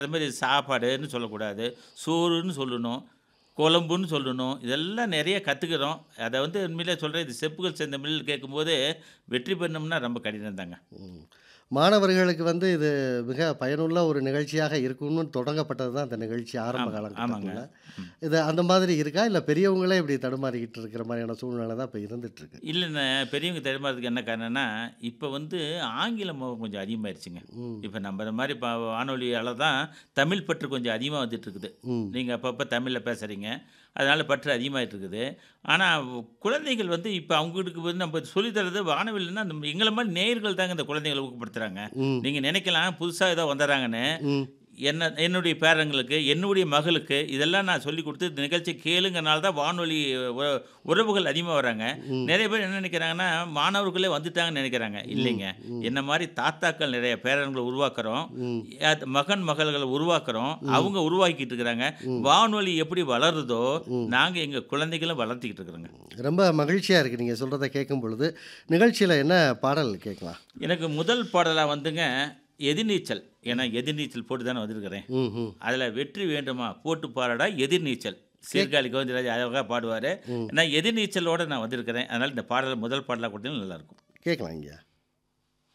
அது மாதிரி சாப்பாடுன்னு சொல்லக்கூடாது சோறுன்னு சொல்லணும் குழம்புன்னு சொல்லணும் இதெல்லாம் நிறைய கற்றுக்கிறோம் அதை வந்து உண்மையிலே சொல்கிறேன் இது செப்புகள் சேர்ந்த மில்லில் கேட்கும்போது வெற்றி பெறணும்னா ரொம்ப கடினம் தாங்க ம். மாணவர்களுக்கு வந்து இது மிக பயனுள்ள ஒரு நிகழ்ச்சியாக இருக்கும்னு தொடங்கப்பட்டது தான் அந்த நிகழ்ச்சி ஆரம்ப ஆமா, ஆமாங்க காலகட்டத்தில் இது அந்த மாதிரி இருக்கா இல்லை பெரியவங்களே இப்படி தடுமாறிக்கிட்டு இருக்கிற மாதிரியான சூழ்நிலை தான் இப்போ இருந்துட்டு இருக்கு இல்லைண்ணே பெரியவங்க தெரியுமாறதுக்கு என்ன காரணம்னா இப்போ வந்து ஆங்கில மோகம் கொஞ்சம் அதிகமாயிருச்சுங்க ம் இப்போ நம்ம இந்த மாதிரி இப்போ வானொலியால் தான் தமிழ் பற்று கொஞ்சம் அதிகமாக வந்துட்டு இருக்குது ம் நீங்கள் அப்பப்போ தமிழில் பேசுகிறீங்க அதனால் பற்று அதிகமாகிட்டு இருக்குது ஆனால் குழந்தைகள் வந்து இப்போ அவங்களுக்கு வந்து நம்ம சொல்லித்தரது வானவில்லைன்னா நம்ம எங்களை மாதிரி நேயர்கள் தாங்க இந்த குழந்தைகளை ஊக்கப்படுத்துகிறாங்க ம் நீங்கள் நினைக்கலாம் புதுசாக ஏதோ வந்துடுறாங்கன்னு ம் என்ன என்னுடைய பேரங்களுக்கு என்னுடைய மகளுக்கு இதெல்லாம் நான் சொல்லி கொடுத்து இந்த நிகழ்ச்சி கேளுங்கனால தான் வானொலி உ- உறவுகள் அதிகமாக வராங்க ம். நிறைய பேர் என்ன நினைக்கிறாங்கன்னா மாணவர்களே வந்துட்டாங்கன்னு நினைக்கிறாங்க இல்லைங்க என்ன மாதிரி தாத்தாக்கள் நிறைய பேரன்களை உருவாக்குறோம் ம் அது மகன் மகள்களை உருவாக்குறோம் அவங்க உருவாக்கிட்டு இருக்கிறாங்க வானொலி எப்படி வளருதோ நாங்கள் எங்கள் குழந்தைகளும் வளர்த்திக்கிட்டு இருக்கிறோங்க ரொம்ப மகிழ்ச்சியாக இருக்குது நீங்கள் சொல்கிறத கேட்கும் பொழுது நிகழ்ச்சியில் என்ன பாடல் கேட்கலாம் எனக்கு முதல் பாடலாக வந்துங்க எதிர்நீச்சல் ஏன்னா எதிர்நீச்சல் போட்டு தானே வந்திருக்கிறேன் ம் ம் அதில் வெற்றி வேண்டுமா போட்டு பாடடா எதிர்நீச்சல் சீர்காழி கோவிந்தராஜ் அழகாக பாடுவார் நான் எதிர்நீச்சலோடு நான் வந்திருக்கிறேன் அதனால் இந்த பாடலை முதல் பாடலாக கொடுத்தீங்கன்னா நல்லாயிருக்கும் கேட்கலாம் ஐயா